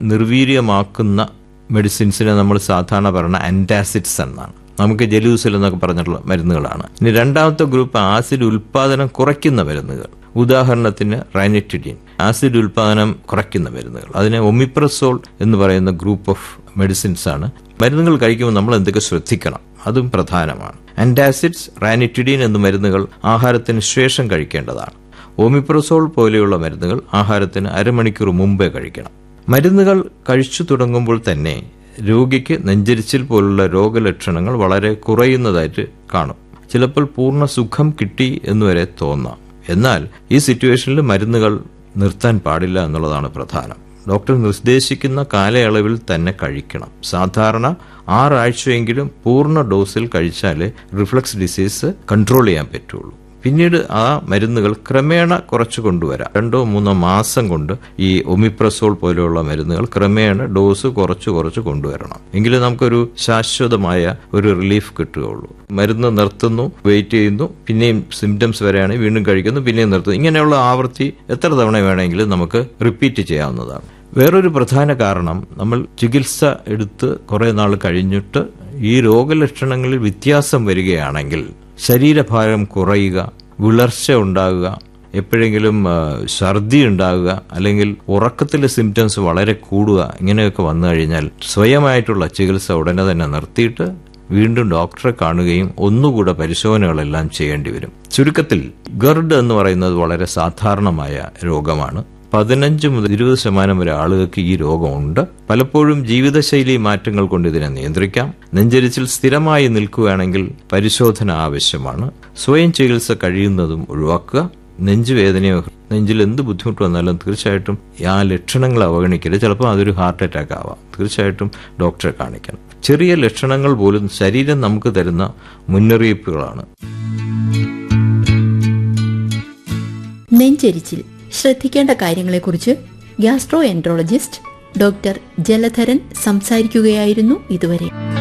നിർവീര്യമാക്കുന്ന മെഡിസിൻസിനെ നമ്മൾ സാധാരണ പറയുന്ന ആൻറ്റാസിഡ്സ് എന്നാണ് നമുക്ക് ജലൂസിൽ എന്നൊക്കെ പറഞ്ഞിട്ടുള്ള മരുന്നുകളാണ് ഇനി രണ്ടാമത്തെ ഗ്രൂപ്പ് ആസിഡ് ഉൽപാദനം കുറയ്ക്കുന്ന മരുന്നുകൾ ഉദാഹരണത്തിന് റൈനറ്റിഡിൻ ആസിഡ് ഉൽപാദനം കുറയ്ക്കുന്ന മരുന്നുകൾ അതിനെ ഒമിപ്രസോൾ എന്ന് പറയുന്ന ഗ്രൂപ്പ് ഓഫ് മെഡിസിൻസ് ആണ് മരുന്നുകൾ കഴിക്കുമ്പോൾ നമ്മൾ എന്തൊക്കെ ശ്രദ്ധിക്കണം അതും പ്രധാനമാണ് ആന്റാസിഡ്സ് റാനിറ്റിഡിൻ എന്ന മരുന്നുകൾ ആഹാരത്തിന് ശേഷം കഴിക്കേണ്ടതാണ് ഓമിപ്രസോൾ പോലെയുള്ള മരുന്നുകൾ ആഹാരത്തിന് അരമണിക്കൂർ മുമ്പേ കഴിക്കണം മരുന്നുകൾ കഴിച്ചു തുടങ്ങുമ്പോൾ തന്നെ രോഗിക്ക് നെഞ്ചരിച്ചിൽ പോലുള്ള രോഗലക്ഷണങ്ങൾ വളരെ കുറയുന്നതായിട്ട് കാണും ചിലപ്പോൾ പൂർണ്ണ സുഖം കിട്ടി എന്നുവരെ തോന്നാം എന്നാൽ ഈ സിറ്റുവേഷനിൽ മരുന്നുകൾ നിർത്താൻ പാടില്ല എന്നുള്ളതാണ് പ്രധാനം ഡോക്ടർ നിർദ്ദേശിക്കുന്ന കാലയളവിൽ തന്നെ കഴിക്കണം സാധാരണ ആറാഴ്ചയെങ്കിലും പൂർണ്ണ ഡോസിൽ കഴിച്ചാലേ റിഫ്ലക്സ് ഡിസീസ് കൺട്രോൾ ചെയ്യാൻ പറ്റുള്ളൂ പിന്നീട് ആ മരുന്നുകൾ ക്രമേണ കുറച്ചു കൊണ്ടുവരാം രണ്ടോ മൂന്നോ മാസം കൊണ്ട് ഈ ഒമിപ്രസോൾ പോലെയുള്ള മരുന്നുകൾ ക്രമേണ ഡോസ് കുറച്ച് കുറച്ച് കൊണ്ടുവരണം എങ്കിലേ നമുക്കൊരു ശാശ്വതമായ ഒരു റിലീഫ് കിട്ടുകയുള്ളൂ മരുന്ന് നിർത്തുന്നു വെയിറ്റ് ചെയ്യുന്നു പിന്നെയും സിംറ്റംസ് വരെയാണെങ്കിൽ വീണ്ടും കഴിക്കുന്നു പിന്നെയും നിർത്തുന്നു ഇങ്ങനെയുള്ള ആവൃത്തി എത്ര തവണ വേണമെങ്കിലും നമുക്ക് റിപ്പീറ്റ് ചെയ്യാവുന്നതാണ് വേറൊരു പ്രധാന കാരണം നമ്മൾ ചികിത്സ എടുത്ത് കുറെ നാൾ കഴിഞ്ഞിട്ട് ഈ രോഗലക്ഷണങ്ങളിൽ വ്യത്യാസം വരികയാണെങ്കിൽ ശരീരഭാരം കുറയുക വിളർച്ച ഉണ്ടാകുക എപ്പോഴെങ്കിലും ഛർദി ഉണ്ടാകുക അല്ലെങ്കിൽ ഉറക്കത്തിലെ സിംറ്റംസ് വളരെ കൂടുക ഇങ്ങനെയൊക്കെ വന്നു കഴിഞ്ഞാൽ സ്വയമായിട്ടുള്ള ചികിത്സ ഉടനെ തന്നെ നിർത്തിയിട്ട് വീണ്ടും ഡോക്ടറെ കാണുകയും ഒന്നുകൂടെ പരിശോധനകളെല്ലാം ചെയ്യേണ്ടി വരും ചുരുക്കത്തിൽ ഗർഡ് എന്ന് പറയുന്നത് വളരെ സാധാരണമായ രോഗമാണ് പതിനഞ്ച് മുതൽ ഇരുപത് ശതമാനം വരെ ആളുകൾക്ക് ഈ രോഗമുണ്ട് പലപ്പോഴും ജീവിതശൈലി മാറ്റങ്ങൾ കൊണ്ട് ഇതിനെ നിയന്ത്രിക്കാം നെഞ്ചരിച്ചിൽ സ്ഥിരമായി നിൽക്കുകയാണെങ്കിൽ പരിശോധന ആവശ്യമാണ് സ്വയം ചികിത്സ കഴിയുന്നതും ഒഴിവാക്കുക നെഞ്ചുവേദനയോ നെഞ്ചിൽ എന്ത് ബുദ്ധിമുട്ട് വന്നാലും തീർച്ചയായിട്ടും ആ ലക്ഷണങ്ങൾ അവഗണിക്കരുത് ചിലപ്പോൾ അതൊരു ഹാർട്ട് അറ്റാക്ക് ആവാം തീർച്ചയായിട്ടും ഡോക്ടറെ കാണിക്കണം ചെറിയ ലക്ഷണങ്ങൾ പോലും ശരീരം നമുക്ക് തരുന്ന മുന്നറിയിപ്പുകളാണ് നെഞ്ചരിച്ചിൽ ശ്രദ്ധിക്കേണ്ട കാര്യങ്ങളെക്കുറിച്ച് ഗ്യാസ്ട്രോ എൻട്രോളജിസ്റ്റ് ഡോക്ടർ ജലധരൻ സംസാരിക്കുകയായിരുന്നു ഇതുവരെ